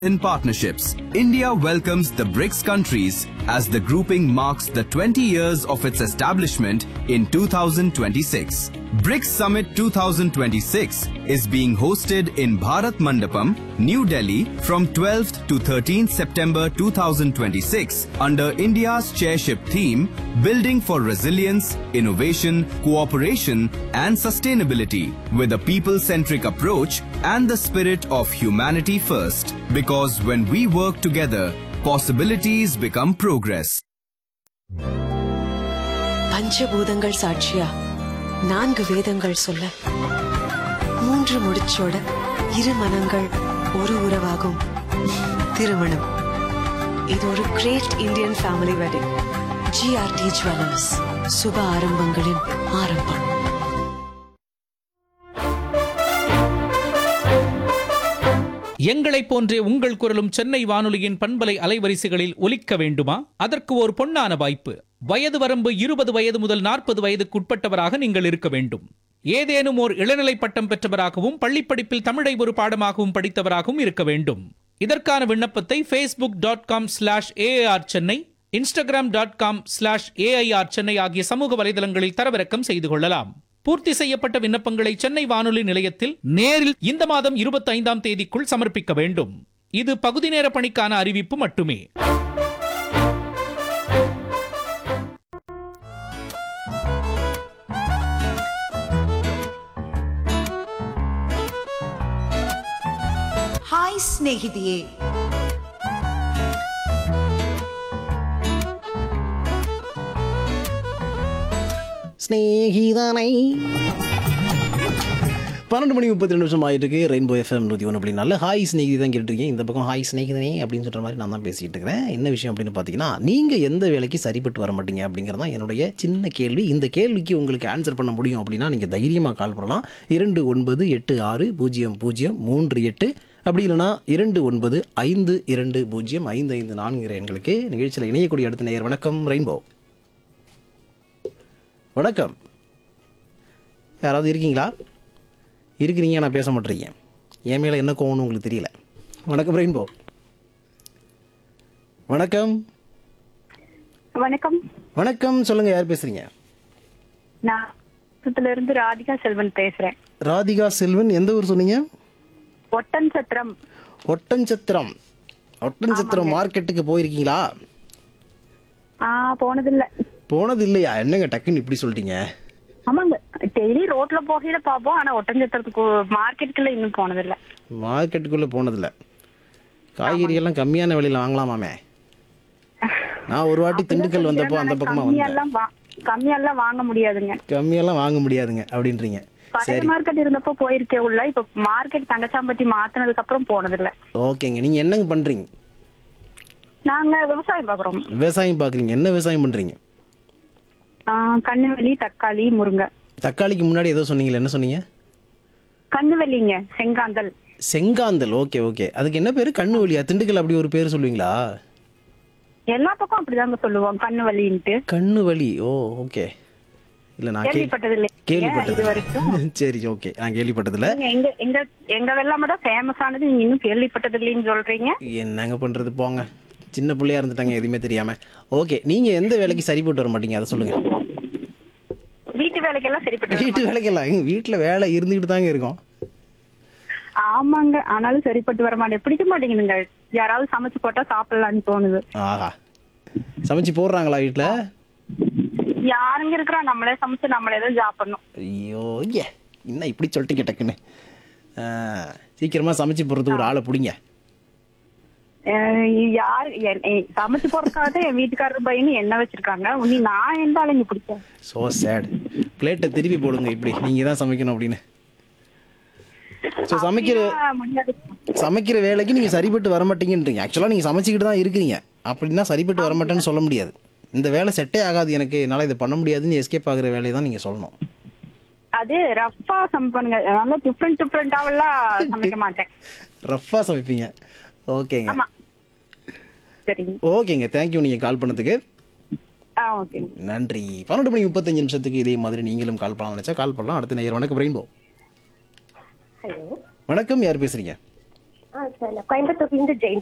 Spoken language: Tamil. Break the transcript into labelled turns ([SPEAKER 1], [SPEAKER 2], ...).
[SPEAKER 1] In partnerships, India welcomes the BRICS countries as the grouping marks the 20 years of its establishment in 2026. BRICS Summit 2026 is being hosted in Bharat Mandapam, New Delhi from 12th to 13th September 2026 under India's chairship theme Building for Resilience, Innovation, Cooperation and Sustainability with a people-centric approach and the spirit of humanity first. Because when we work together, possibilities become progress.
[SPEAKER 2] பஞ்சபூதங்கள் சாட்சியா நான்கு வேதங்கள் சொல்ல மூன்று முடிச்சோட இரு மனங்கள் ஒரு உறவாகும் திருமணம் இது ஒரு great Indian family wedding GRT jewellers சுப ஆரம்பங்களின் ஆரம்பம்
[SPEAKER 3] எங்களைப் போன்றே உங்கள் குரலும் சென்னை வானொலியின் பண்பலை அலைவரிசைகளில் ஒலிக்க வேண்டுமா அதற்கு ஒரு பொன்னான வாய்ப்பு வயது வரம்பு இருபது வயது முதல் நாற்பது வயதுக்கு உட்பட்டவராக நீங்கள் இருக்க வேண்டும் ஏதேனும் ஓர் இளநிலை பட்டம் பெற்றவராகவும் பள்ளிப்படிப்பில் தமிழை ஒரு பாடமாகவும் படித்தவராகவும் இருக்க வேண்டும் இதற்கான விண்ணப்பத்தை Facebook dot com slash AR Chennai Instagram dot com slash AIR Chennai ஆகிய சமூக வலைதளங்களில் தரவிறக்கம் செய்து கொள்ளலாம் பூர்த்தி செய்யப்பட்ட விண்ணப்பங்களை சென்னை வானொலி நிலையத்தில் நேரில் இந்த மாதம் இருபத்தி ஐந்தாம் தேதிக்குள் சமர்ப்பிக்க வேண்டும் இது பகுதி நேர பணிக்கான அறிவிப்பு மட்டுமே
[SPEAKER 4] ಹಾಯ್ ಸ್ನೇಹಿತೆಯೇ
[SPEAKER 5] ஸ்நேகிதனை பன்னெண்டு மணி முப்பத்தி ரெண்டு நிமிஷம் ஆயிட்டு இருக்கு ரெயின்போ எஃப்எம் நூற்றி ஒன்று அப்படி நல்ல ஹாய் ஸ்நேகிதி தான் கேட்டுருக்கேன் இந்த பக்கம் ஹாய் ஸ்நேகிதனே அப்படின்னு சொல்கிற மாதிரி நான் தான் பேசிகிட்டு இருக்கிறேன் என்ன விஷயம் அப்படின்னு பார்த்தீங்கன்னா நீங்கள் எந்த வேலைக்கு சரிப்பட்டு வர மாட்டீங்க அப்படிங்கிறது தான் என்னுடைய சின்ன கேள்வி இந்த கேள்விக்கு உங்களுக்கு ஆன்சர் பண்ண முடியும் அப்படின்னா நீங்கள் தைரியமாக கால் பண்ணலாம் இரண்டு ஒன்பது எட்டு ஆறு பூஜ்ஜியம் பூஜ்ஜியம் மூன்று எட்டு அப்படி இல்லைனா இரண்டு ஒன்பது ஐந்து இரண்டு பூஜ்ஜியம் ஐந்து ஐந்து நான்கு எண்களுக்கு நிகழ்ச்சியில் இணையக்கூடிய அடுத்த நேயர் வணக்கம் ரெயின்போ வணக்கம் யாராவது இருக்கீங்களா இருக்கிறீங்க நான் பேச மாட்டேறீங்க என் மேலே என்ன கோவம்னு உங்களுக்கு தெரியல வணக்கம் ரெயின்போ வணக்கம்
[SPEAKER 6] வணக்கம்
[SPEAKER 5] வணக்கம் சொல்லுங்கள் யார் பேசுகிறீங்க
[SPEAKER 6] நான் பக்கத்துல இருந்து ராதிகா செல்வன் பேசுறேன்
[SPEAKER 5] ராதிகா செல்வன் எந்த ஊர் சொன்னீங்க
[SPEAKER 6] ஒட்டன் சத்திரம்
[SPEAKER 5] ஒட்டன்சத்திரம் ஒட்டன்சத்திரம் மார்க்கெட்டுக்கு போயிருக்கீங்களா
[SPEAKER 6] ஆ போனதில்ல
[SPEAKER 5] போனது இல்லையா என்னங்க டக்குன்னு இப்படி சொல்லிட்டீங்க
[SPEAKER 6] ஆமாங்க டெய்லி ரோட்ல போகையில பாப்போம் ஆனா ஒட்டன் சத்திரத்துக்கு மார்க்கெட்டுக்குள்ள இன்னும் போனதில்ல
[SPEAKER 5] மார்க்கெட்டுக்குள்ளே போனதில்ல காய்கறி எல்லாம் கம்மியான விலையில் வாங்கலாமாமே நான் ஒரு வாட்டி திண்டுக்கல் வந்தப்போ அந்த பக்கமாக வந்தேன்
[SPEAKER 6] கம்மியெல்லாம் வா- கம்மியெல்லாம் வாங்க முடியாதுங்க
[SPEAKER 5] கம்மியெல்லாம் வாங்க முடியாதுங்க அப்படின்றீங்க
[SPEAKER 6] பழைய
[SPEAKER 5] சரி
[SPEAKER 6] மார்க்கெட் இருந்தப்போ போயிருக்கேன் உள்ள இப்ப மார்க்கெட் தங்கச்சாம்பட்டி மாத்தினதுக்கு அப்புறம் போனதில்ல
[SPEAKER 5] ஓகேங்க நீங்கள் என்னங்க பண்ணுறீங்க
[SPEAKER 6] நாங்க விவசாயம் பாக்குறோம்
[SPEAKER 5] விவசாயம் பார்க்குறீங்க என்ன விவசாயம் பண்ணுறீங்க
[SPEAKER 6] ஆ, கண்ணுவெளி தக்காளி முருங்கை
[SPEAKER 5] தக்காளிக்கு முன்னாடி ஏதோ சொன்னீங்களே என்ன சொன்னீங்க
[SPEAKER 6] கண்ணுவெளிங்க செங்காந்தல்
[SPEAKER 5] செங்காந்தல் ஓகே ஓகே அதுக்கு என்ன பேர் கண்ணு வழியா திண்டுக்கல் அப்படி ஒரு பேர் சொல்லுவீங்களா
[SPEAKER 6] எல்லா பக்கம் அப்படிதாங்க சொல்லுவோம் கண்ணுவெளின்ட்டு
[SPEAKER 5] கண்ணு வலி ஓ ஓகே இல்லை நான் கேள்வி
[SPEAKER 6] கேள்விப்பட்டது இல்லையா இது வரைக்கும்
[SPEAKER 5] கேள்விப்பட்டது சரி ஓகே நான் கேள்விப்பட்டதில்ல
[SPEAKER 6] நீங்க எங்க எங்க எங்க வெள்ளாம தான் ஃபேமஸ் ஆனது நீங்க இன்னும் கேள்விப்பட்டது இல்லைன்னு சொல்றீங்க
[SPEAKER 5] என்னங்க பண்ணுறது போங்க சின்ன பிள்ளையா இருந்துட்டாங்க எதுவுமே தெரியாமல் ஓகே நீங்கள் எந்த வேலைக்கு சரிப்பட்டு வர மாட்டீங்க அதை சொல்லுங்கள்
[SPEAKER 6] வீட்டு வேலைக்கெல்லாம் சரிப்பட்டு
[SPEAKER 5] வீட்டு வேலைக்கெல்லாம் எங்க வீட்டில் வேலை இருந்துக்கிட்டு தாங்க இருக்கோம்
[SPEAKER 6] ஆமாங்க ஆனாலும் சரிப்பட்டு வர மாட்டேன் பிடிக்க மாட்டேங்குதுங்க யாராவது சமைச்சு போட்டா சாப்பிடலாம்னு தோணுது
[SPEAKER 5] ஆஹா சமைச்சு போடுறாங்களா வீட்டில்
[SPEAKER 6] யாருங்க இருக்கிறா நம்மளே சமைச்சு நம்மளே தான் சாப்பிடணும்
[SPEAKER 5] ஐயோ ஏ என்ன இப்படி சொல்லிட்டீங்க டக்குன்னு ஆ, சீக்கிரமா சமைச்சு போடுறதுக்கு ஒரு ஆளை பிடிங்க
[SPEAKER 6] அஹ் யாரு என்- எ- சமைச்சு போறதுக்காக தான் என் வீட்டுக்காரர் பையனு என்ன வச்சிருக்காங்க உன்னி நான் எந்த ஆளுங்க பிடிச்சேன்
[SPEAKER 5] ஸோ சேட் பிளேட்டை திருப்பி போடுங்க இப்படி நீங்கள் தான் சமைக்கணும் அப்படின்னு ஸோ சமைக்கிற
[SPEAKER 6] முடியாது
[SPEAKER 5] சமைக்கிற வேலைக்கு நீங்கள் சரிப்பட்டு வர மாட்டீங்கன்றீங்க ஆக்சுவலாக நீங்கள் சமைச்சிக்கிட்டு தான் இருக்கிறீங்க அப்படின்னா சரிப்பட்டு வர மாட்டேன்னு சொல்ல முடியாது இந்த வேலை செட்டே ஆகாது எனக்கு என்னால் இதை பண்ண முடியாதுன்னு எஸ்கேப் ஆகுற வேலையை தான் நீங்கள் சொல்லணும்
[SPEAKER 6] அது ரஃபா சமைப்பானுங்க நல்லா டிஃப்ரெண்ட் டிஃப்ரெண்டாவெல்லாம் சமைக்க மாட்டேன்
[SPEAKER 5] ரஃப்பாக சமைப்பீங்க ஓகேங்க
[SPEAKER 6] ஆமா சரிங்க
[SPEAKER 5] ஓகேங்க தேங்க்யூ நீங்கள் கால் பண்ணதுக்கு
[SPEAKER 6] ஆ ஓகேங்க
[SPEAKER 5] நன்றி பன்னெண்டு மணி முப்பத்தஞ்சு நிமிஷத்துக்கு இதே மாதிரி நீங்களும் கால் பண்ணலாம் நினச்சா கால் பண்ணலாம் அடுத்த நேரம் வணக்கம் ரெயின்போ
[SPEAKER 6] ஹலோ
[SPEAKER 5] வணக்கம் யார் பேசுறீங்க
[SPEAKER 4] ஆ சார் நான் கோயம்புத்தூர்லேருந்து ஜெயின்